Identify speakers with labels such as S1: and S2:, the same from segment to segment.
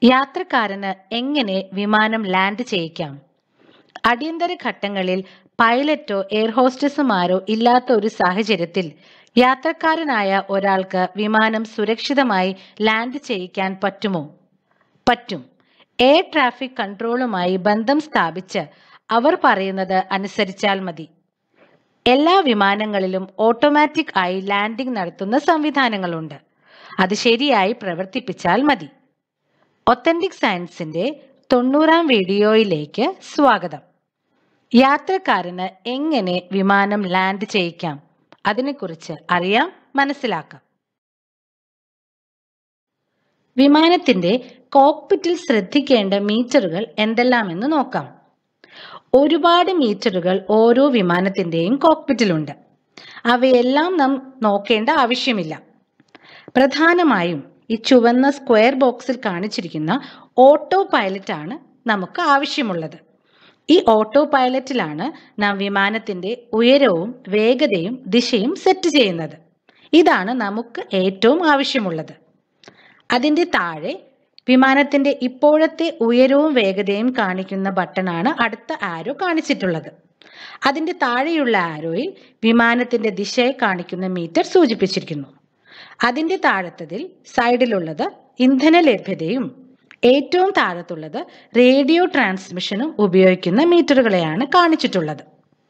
S1: യാത്രക്കാരന് എങ്ങനെ വിമാനം ലാൻഡ് ചെയ്യിക്കാം അടിയന്തര ഘട്ടങ്ങളിൽ പൈലറ്റോ എയർ ഹോസ്റ്റസുമാരോ ഇല്ലാത്ത ഒരു സാഹചര്യത്തിൽ യാത്രക്കാരനായ ഒരാൾക്ക് വിമാനം സുരക്ഷിതമായി ലാൻഡ് ചെയ്യിക്കാൻ പറ്റുമോ പറ്റും എയർ ട്രാഫിക് കൺട്രോളുമായി ബന്ധം സ്ഥാപിച്ച് അവർ പറയുന്നത് അനുസരിച്ചാൽ മതി എല്ലാ വിമാനങ്ങളിലും ഓട്ടോമാറ്റിക് ആയി ലാൻഡിംഗ് നടത്തുന്ന സംവിധാനങ്ങളുണ്ട് അത് ശരിയായി പ്രവർത്തിപ്പിച്ചാൽ മതി ഒത്തന്റിക് സയൻസിന്റെ തൊണ്ണൂറാം വീഡിയോയിലേക്ക് സ്വാഗതം യാത്രക്കാരന് എങ്ങനെ വിമാനം ലാൻഡ് ചെയ്യിക്കാം അതിനെക്കുറിച്ച് അറിയാം മനസ്സിലാക്കാം വിമാനത്തിന്റെ കോക്പിറ്റിൽ ശ്രദ്ധിക്കേണ്ട മീറ്ററുകൾ എന്തെല്ലാമെന്ന് നോക്കാം ഒരുപാട് മീറ്ററുകൾ ഓരോ വിമാനത്തിന്റെയും കോക്പിറ്റിലുണ്ട് അവയെല്ലാം നാം നോക്കേണ്ട ആവശ്യമില്ല പ്രധാനമായും ഈ ചുവന്ന സ്ക്വയർ ബോക്സിൽ കാണിച്ചിരിക്കുന്ന ഓട്ടോ പൈലറ്റ് ആണ് നമുക്ക് ആവശ്യമുള്ളത് ഈ ഓട്ടോ പൈലറ്റിലാണ് നാം വിമാനത്തിന്റെ ഉയരവും വേഗതയും ദിശയും സെറ്റ് ചെയ്യുന്നത് ഇതാണ് നമുക്ക് ഏറ്റവും ആവശ്യമുള്ളത് അതിന്റെ താഴെ വിമാനത്തിന്റെ ഇപ്പോഴത്തെ ഉയരവും വേഗതയും കാണിക്കുന്ന ബട്ടണാണ് അടുത്ത ആരോ കാണിച്ചിട്ടുള്ളത് അതിന്റെ താഴെയുള്ള ആരോയിൽ വിമാനത്തിന്റെ ദിശയെ കാണിക്കുന്ന മീറ്റർ സൂചിപ്പിച്ചിരിക്കുന്നു അതിന്റെ താഴത്തതിൽ സൈഡിലുള്ളത് ഇന്ധന ലഭ്യതയും ഏറ്റവും താഴത്തുള്ളത് റേഡിയോ ട്രാൻസ്മിഷനും ഉപയോഗിക്കുന്ന മീറ്ററുകളെയാണ് കാണിച്ചിട്ടുള്ളത്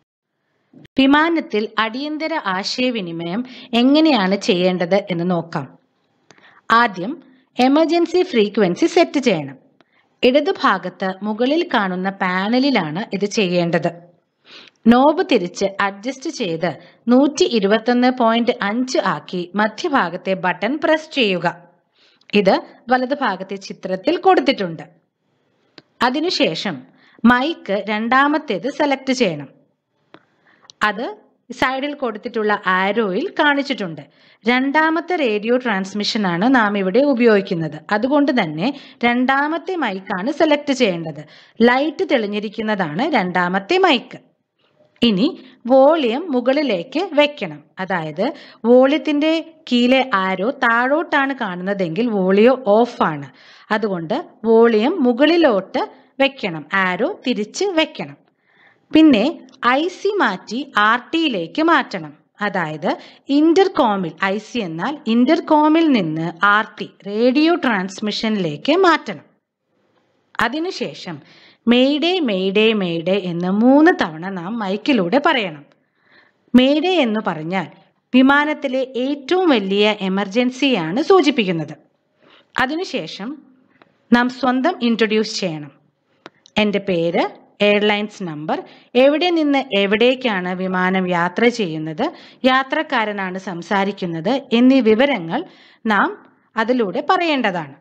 S1: വിമാനത്തിൽ അടിയന്തര ആശയവിനിമയം എങ്ങനെയാണ് ചെയ്യേണ്ടത് എന്ന് നോക്കാം ആദ്യം എമർജൻസി ഫ്രീക്വൻസി സെറ്റ് ചെയ്യണം ഇടതുഭാഗത്ത് മുകളിൽ കാണുന്ന പാനലിലാണ് ഇത് ചെയ്യേണ്ടത് നോബ് തിരിച്ച് അഡ്ജസ്റ്റ് ചെയ്ത് നൂറ്റി ഇരുപത്തൊന്ന് പോയിന്റ് അഞ്ച് ആക്കി മധ്യഭാഗത്തെ ബട്ടൺ പ്രസ് ചെയ്യുക ഇത് വലതുഭാഗത്തെ ചിത്രത്തിൽ കൊടുത്തിട്ടുണ്ട് അതിനുശേഷം മൈക്ക് രണ്ടാമത്തേത് സെലക്ട് ചെയ്യണം അത് സൈഡിൽ കൊടുത്തിട്ടുള്ള ആരോയിൽ കാണിച്ചിട്ടുണ്ട് രണ്ടാമത്തെ റേഡിയോ ട്രാൻസ്മിഷൻ ആണ് നാം ഇവിടെ ഉപയോഗിക്കുന്നത് അതുകൊണ്ട് തന്നെ രണ്ടാമത്തെ മൈക്കാണ് സെലക്ട് ചെയ്യേണ്ടത് ലൈറ്റ് തെളിഞ്ഞിരിക്കുന്നതാണ് രണ്ടാമത്തെ മൈക്ക് ഇനി വോളിയം മുകളിലേക്ക് വെക്കണം അതായത് വോളിയത്തിന്റെ കീഴെ ആരോ താഴോട്ടാണ് കാണുന്നതെങ്കിൽ വോളിയോ ഓഫ് ആണ് അതുകൊണ്ട് വോളിയം മുകളിലോട്ട് വെക്കണം ആരോ തിരിച്ച് വെക്കണം പിന്നെ ഐ സി മാറ്റി ആർ ടിയിലേക്ക് മാറ്റണം അതായത് ഇന്റർകോമിൽ ഐ സി എന്നാൽ ഇന്റർകോമിൽ നിന്ന് ആർ ടി റേഡിയോ ട്രാൻസ്മിഷനിലേക്ക് മാറ്റണം അതിനുശേഷം മെയ്ഡേ മെയ്ഡേ മെയ്ഡേ എന്ന് മൂന്ന് തവണ നാം മൈക്കിലൂടെ പറയണം മെയ്ഡേ എന്ന് പറഞ്ഞാൽ വിമാനത്തിലെ ഏറ്റവും വലിയ എമർജൻസിയാണ് സൂചിപ്പിക്കുന്നത് അതിനുശേഷം നാം സ്വന്തം ഇൻട്രൊഡ്യൂസ് ചെയ്യണം എൻ്റെ പേര് എയർലൈൻസ് നമ്പർ എവിടെ നിന്ന് എവിടേക്കാണ് വിമാനം യാത്ര ചെയ്യുന്നത് യാത്രക്കാരനാണ് സംസാരിക്കുന്നത് എന്നീ വിവരങ്ങൾ നാം അതിലൂടെ പറയേണ്ടതാണ്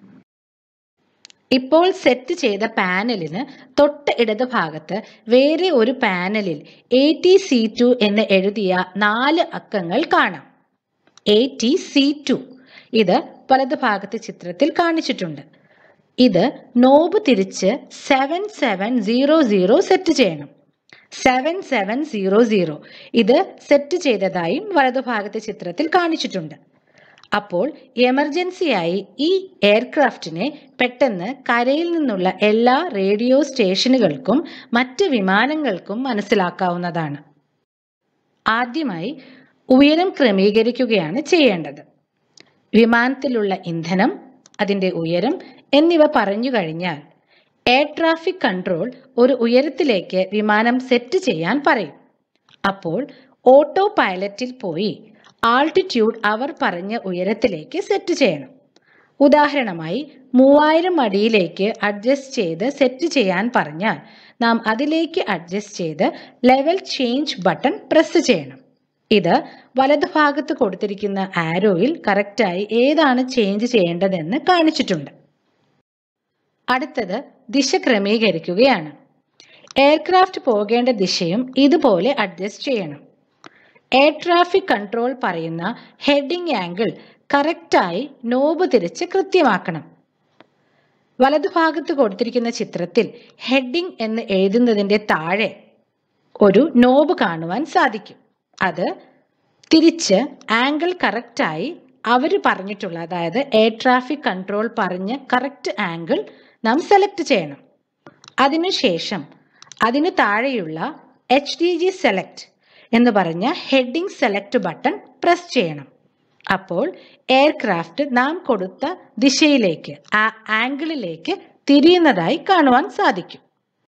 S1: ഇപ്പോൾ സെറ്റ് ചെയ്ത പാനലിന് തൊട്ട് ഇടത് ഭാഗത്ത് വേറെ ഒരു പാനലിൽ എ ടി സി ടു എന്ന് എഴുതിയ നാല് അക്കങ്ങൾ കാണാം എ ടി സി ടു ഇത് വലത് ഭാഗത്തെ ചിത്രത്തിൽ കാണിച്ചിട്ടുണ്ട് ഇത് നോബ് തിരിച്ച് seven seven zero zero set ചെയ്യണം സെവൻ സെവൻ സീറോ സീറോ ഇത് സെറ്റ് ചെയ്തതായും വലതുഭാഗത്തെ ചിത്രത്തിൽ കാണിച്ചിട്ടുണ്ട് അപ്പോൾ എമർജൻസിയായി ഈ എയർക്രാഫ്റ്റിനെ പെട്ടെന്ന് കരയിൽ നിന്നുള്ള എല്ലാ റേഡിയോ സ്റ്റേഷനുകൾക്കും മറ്റ് വിമാനങ്ങൾക്കും മനസ്സിലാക്കാവുന്നതാണ് ആദ്യമായി ഉയരം ക്രമീകരിക്കുകയാണ് ചെയ്യേണ്ടത് വിമാനത്തിലുള്ള ഇന്ധനം അതിൻ്റെ ഉയരം എന്നിവ പറഞ്ഞു കഴിഞ്ഞാൽ എയർ ട്രാഫിക് കൺട്രോൾ ഒരു ഉയരത്തിലേക്ക് വിമാനം സെറ്റ് ചെയ്യാൻ പറയും അപ്പോൾ ഓട്ടോ പൈലറ്റിൽ പോയി ആൾട്ടിറ്റ്യൂഡ് അവർ പറഞ്ഞ ഉയരത്തിലേക്ക് സെറ്റ് ചെയ്യണം ഉദാഹരണമായി മൂവായിരം അടിയിലേക്ക് അഡ്ജസ്റ്റ് ചെയ്ത് സെറ്റ് ചെയ്യാൻ പറഞ്ഞാൽ നാം അതിലേക്ക് അഡ്ജസ്റ്റ് ചെയ്ത് ലെവൽ ചേഞ്ച് ബട്ടൺ പ്രസ് ചെയ്യണം ഇത് വലതുഭാഗത്ത് കൊടുത്തിരിക്കുന്ന ആരോയിൽ കറക്റ്റായി ഏതാണ് ചേഞ്ച് ചെയ്യേണ്ടതെന്ന് കാണിച്ചിട്ടുണ്ട് അടുത്തത് ദിശ ക്രമീകരിക്കുകയാണ് എയർക്രാഫ്റ്റ് പോകേണ്ട ദിശയും ഇതുപോലെ അഡ്ജസ്റ്റ് ചെയ്യണം എയർ ട്രാഫിക് കൺട്രോൾ പറയുന്ന ഹെഡിംഗ് ആംഗിൾ കറക്റ്റായി നോബ് തിരിച്ച് കൃത്യമാക്കണം വലതുഭാഗത്ത് കൊടുത്തിരിക്കുന്ന ചിത്രത്തിൽ ഹെഡിംഗ് എന്ന് എഴുതുന്നതിൻ്റെ താഴെ ഒരു നോബ് കാണുവാൻ സാധിക്കും അത് തിരിച്ച് ആംഗിൾ കറക്റ്റായി അവർ പറഞ്ഞിട്ടുള്ള അതായത് എയർ ട്രാഫിക് കൺട്രോൾ പറഞ്ഞ കറക്റ്റ് ആംഗിൾ നാം സെലക്ട് ചെയ്യണം അതിനുശേഷം അതിന് താഴെയുള്ള എച്ച് ഡി ജി സെലക്ട് എന്ന് പറഞ്ഞ ഹെഡിംഗ് സെലക്ട് ബട്ടൺ പ്രസ് ചെയ്യണം അപ്പോൾ എയർക്രാഫ്റ്റ് നാം കൊടുത്ത ദിശയിലേക്ക് ആ ആംഗിളിലേക്ക് തിരിയുന്നതായി കാണുവാൻ സാധിക്കും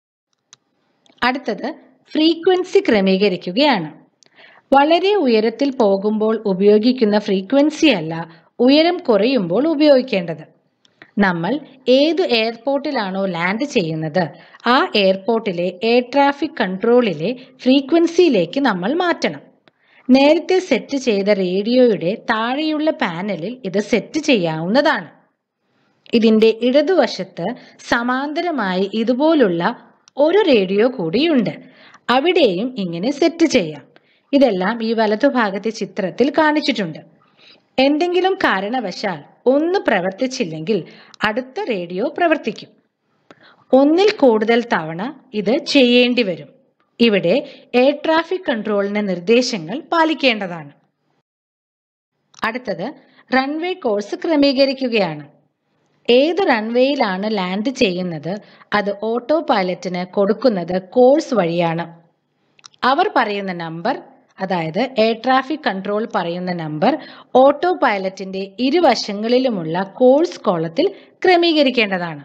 S1: അടുത്തത് ഫ്രീക്വൻസി ക്രമീകരിക്കുകയാണ് വളരെ ഉയരത്തിൽ പോകുമ്പോൾ ഉപയോഗിക്കുന്ന ഫ്രീക്വൻസി അല്ല ഉയരം കുറയുമ്പോൾ ഉപയോഗിക്കേണ്ടത് നമ്മൾ ഏതു എയർപോർട്ടിലാണോ ലാൻഡ് ചെയ്യുന്നത് ആ എയർപോർട്ടിലെ എയർ ട്രാഫിക് കൺട്രോളിലെ ഫ്രീക്വൻസിയിലേക്ക് നമ്മൾ മാറ്റണം നേരത്തെ സെറ്റ് ചെയ്ത റേഡിയോയുടെ താഴെയുള്ള പാനലിൽ ഇത് സെറ്റ് ചെയ്യാവുന്നതാണ് ഇതിന്റെ ഇടതുവശത്ത് സമാന്തരമായി ഇതുപോലുള്ള ഒരു റേഡിയോ കൂടിയുണ്ട് അവിടെയും ഇങ്ങനെ സെറ്റ് ചെയ്യാം ഇതെല്ലാം ഈ വലതുഭാഗത്തെ ചിത്രത്തിൽ കാണിച്ചിട്ടുണ്ട് എന്തെങ്കിലും കാരണവശാൽ ഒന്ന് പ്രവർത്തിച്ചില്ലെങ്കിൽ അടുത്ത റേഡിയോ പ്രവർത്തിക്കും ഒന്നിൽ കൂടുതൽ തവണ ഇത് ചെയ്യേണ്ടി വരും ഇവിടെ എയർ ട്രാഫിക് കൺട്രോളിന്റെ നിർദ്ദേശങ്ങൾ പാലിക്കേണ്ടതാണ് അടുത്തത് റൺവേ കോഴ്സ് ക്രമീകരിക്കുകയാണ് ഏത് റൺവേയിലാണ് ലാൻഡ് ചെയ്യുന്നത് അത് ഓട്ടോ പൈലറ്റിന് കൊടുക്കുന്നത് കോഴ്സ് വഴിയാണ് അവർ പറയുന്ന നമ്പർ അതായത് എയർ ട്രാഫിക് കൺട്രോൾ പറയുന്ന നമ്പർ ഓട്ടോ പൈലറ്റിന്റെ ഇരുവശങ്ങളിലുമുള്ള കോഴ്സ് കോളത്തിൽ ക്രമീകരിക്കേണ്ടതാണ്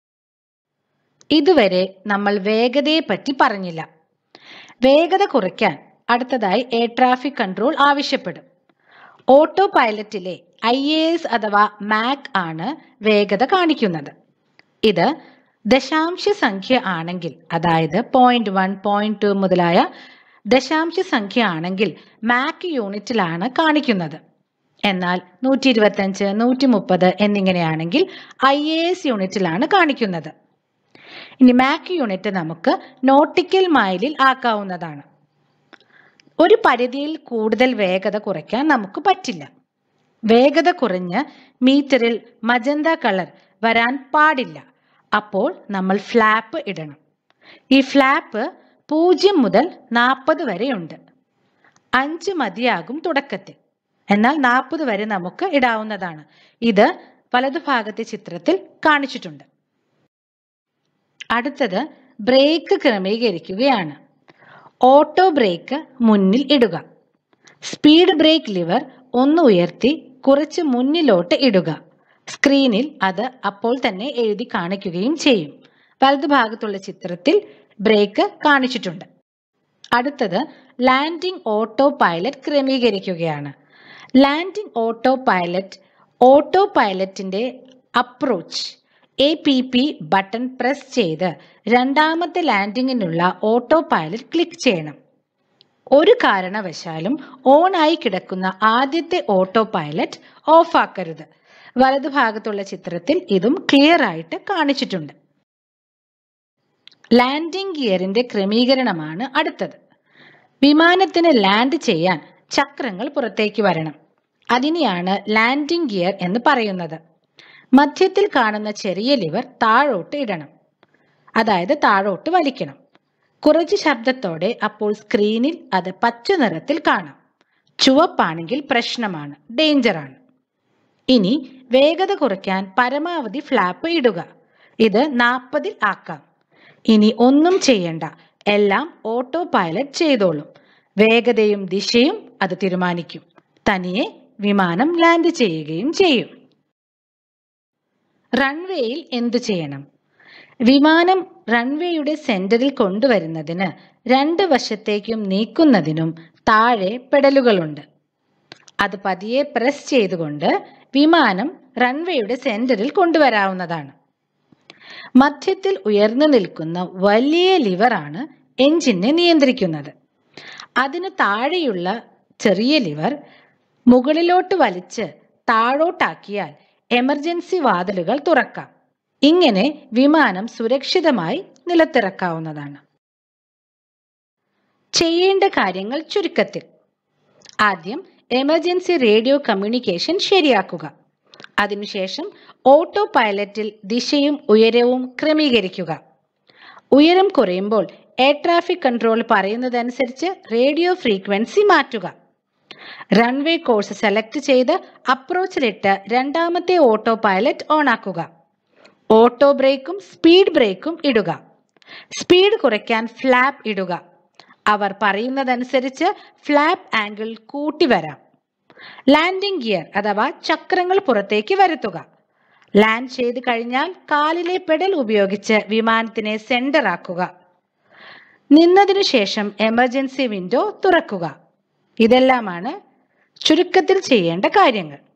S1: ഇതുവരെ നമ്മൾ വേഗതയെ പറ്റി പറഞ്ഞില്ല വേഗത കുറയ്ക്കാൻ അടുത്തതായി എയർ ട്രാഫിക് കൺട്രോൾ ആവശ്യപ്പെടും ഓട്ടോ പൈലറ്റിലെ ഐ എ എസ് അഥവാ മാക് ആണ് വേഗത കാണിക്കുന്നത് ഇത് ദശാംശ സംഖ്യ ആണെങ്കിൽ അതായത് പോയിന്റ് വൺ പോയിന്റ് ടു മുതലായ ദശാംശ സംഖ്യ ആണെങ്കിൽ മാക് യൂണിറ്റിലാണ് കാണിക്കുന്നത് എന്നാൽ നൂറ്റി ഇരുപത്തഞ്ച് നൂറ്റി മുപ്പത് എന്നിങ്ങനെയാണെങ്കിൽ ഐ എ എസ് യൂണിറ്റിലാണ് കാണിക്കുന്നത് ഇനി മാക് യൂണിറ്റ് നമുക്ക് നോട്ടിക്കൽ മൈലിൽ ആക്കാവുന്നതാണ് ഒരു പരിധിയിൽ കൂടുതൽ വേഗത കുറയ്ക്കാൻ നമുക്ക് പറ്റില്ല വേഗത കുറഞ്ഞ് മീറ്ററിൽ മജന്ത കളർ വരാൻ പാടില്ല അപ്പോൾ നമ്മൾ ഫ്ലാപ്പ് ഇടണം ഈ ഫ്ലാപ്പ് പൂജ്യം മുതൽ നാൽപ്പത് വരെയുണ്ട് അഞ്ച് മതിയാകും തുടക്കത്തിൽ എന്നാൽ നാൽപ്പത് വരെ നമുക്ക് ഇടാവുന്നതാണ് ഇത് വലതുഭാഗത്തെ ചിത്രത്തിൽ കാണിച്ചിട്ടുണ്ട് അടുത്തത് ബ്രേക്ക് ക്രമീകരിക്കുകയാണ് ഓട്ടോ ബ്രേക്ക് മുന്നിൽ ഇടുക സ്പീഡ് ബ്രേക്ക് ലിവർ ഒന്ന് ഉയർത്തി കുറച്ച് മുന്നിലോട്ട് ഇടുക സ്ക്രീനിൽ അത് അപ്പോൾ തന്നെ എഴുതി കാണിക്കുകയും ചെയ്യും വലതുഭാഗത്തുള്ള ചിത്രത്തിൽ ബ്രേക്ക് കാണിച്ചിട്ടുണ്ട് അടുത്തത് ലാൻഡിംഗ് ഓട്ടോ പൈലറ്റ് ക്രമീകരിക്കുകയാണ് ലാൻഡിംഗ് ഓട്ടോ പൈലറ്റ് ഓട്ടോ പൈലറ്റിന്റെ approach A P P button press ചെയ്ത് രണ്ടാമത്തെ ലാൻഡിങ്ങിനുള്ള ഓട്ടോ പൈലറ്റ് ക്ലിക്ക് ചെയ്യണം ഒരു കാരണവശാലും ഓൺ ആയി കിടക്കുന്ന ആദ്യത്തെ ഓട്ടോ പൈലറ്റ് ഓഫ് ആക്കരുത് വലതുഭാഗത്തുള്ള ചിത്രത്തിൽ ഇതും ക്ലിയർ ആയിട്ട് കാണിച്ചിട്ടുണ്ട് ലാൻഡിംഗ് ഗിയറിന്റെ ക്രമീകരണമാണ് അടുത്തത് വിമാനത്തിന് ലാൻഡ് ചെയ്യാൻ ചക്രങ്ങൾ പുറത്തേക്ക് വരണം അതിനെയാണ് ലാൻഡിംഗ് ഗിയർ എന്ന് പറയുന്നത് മധ്യത്തിൽ കാണുന്ന ചെറിയ ലിവർ താഴോട്ട് ഇടണം അതായത് താഴോട്ട് വലിക്കണം കുറച്ച് ശബ്ദത്തോടെ അപ്പോൾ സ്ക്രീനിൽ അത് പച്ച നിറത്തിൽ കാണാം ചുവപ്പാണെങ്കിൽ പ്രശ്നമാണ് ഡേഞ്ചറാണ് ഇനി വേഗത കുറയ്ക്കാൻ പരമാവധി ഫ്ലാപ്പ് ഇടുക ഇത് നാൽപ്പതിൽ ആക്കാം ഇനി ഒന്നും ചെയ്യണ്ട എല്ലാം ഓട്ടോ പൈലറ്റ് ചെയ്തോളും വേഗതയും ദിശയും അത് തീരുമാനിക്കും തനിയെ വിമാനം ലാൻഡ് ചെയ്യുകയും ചെയ്യും റൺവേയിൽ എന്തു ചെയ്യണം വിമാനം റൺവേയുടെ സെന്ററിൽ കൊണ്ടുവരുന്നതിന് രണ്ട് വശത്തേക്കും നീക്കുന്നതിനും താഴെ പെഡലുകളുണ്ട് അത് പതിയെ പ്രസ് ചെയ്തുകൊണ്ട് വിമാനം റൺവേയുടെ സെന്ററിൽ കൊണ്ടുവരാവുന്നതാണ് മധ്യത്തിൽ ഉയർന്നു നിൽക്കുന്ന വലിയ ലിവറാണ് എഞ്ചിനെ നിയന്ത്രിക്കുന്നത് അതിന് താഴെയുള്ള ചെറിയ ലിവർ മുകളിലോട്ട് വലിച്ച് താഴോട്ടാക്കിയാൽ എമർജൻസി വാതിലുകൾ തുറക്കാം ഇങ്ങനെ വിമാനം സുരക്ഷിതമായി നിലത്തിറക്കാവുന്നതാണ് ചെയ്യേണ്ട കാര്യങ്ങൾ ചുരുക്കത്തിൽ ആദ്യം എമർജൻസി റേഡിയോ കമ്മ്യൂണിക്കേഷൻ ശരിയാക്കുക അതിനുശേഷം ഓട്ടോ പൈലറ്റിൽ ദിശയും ഉയരവും ക്രമീകരിക്കുക ഉയരം കുറയുമ്പോൾ എയർ ട്രാഫിക് കൺട്രോൾ പറയുന്നതനുസരിച്ച് റേഡിയോ ഫ്രീക്വൻസി മാറ്റുക റൺവേ കോഴ്സ് സെലക്ട് ചെയ്ത് അപ്രോച്ചിലിട്ട് രണ്ടാമത്തെ ഓട്ടോ പൈലറ്റ് ഓണാക്കുക ഓട്ടോ ബ്രേക്കും സ്പീഡ് ബ്രേക്കും ഇടുക സ്പീഡ് കുറയ്ക്കാൻ ഫ്ലാപ്പ് ഇടുക അവർ പറയുന്നതനുസരിച്ച് ഫ്ലാപ്പ് ആംഗിൾ കൂട്ടി വരാം ലാൻഡിംഗ് ഗിയർ അഥവാ ചക്രങ്ങൾ പുറത്തേക്ക് വരുത്തുക ലാൻഡ് ചെയ്ത് കഴിഞ്ഞാൽ കാലിലെ പെഡൽ ഉപയോഗിച്ച് വിമാനത്തിനെ സെന്റർ ആക്കുക നിന്നതിനു ശേഷം എമർജൻസി വിൻഡോ തുറക്കുക ഇതെല്ലാമാണ് ചുരുക്കത്തിൽ ചെയ്യേണ്ട കാര്യങ്ങൾ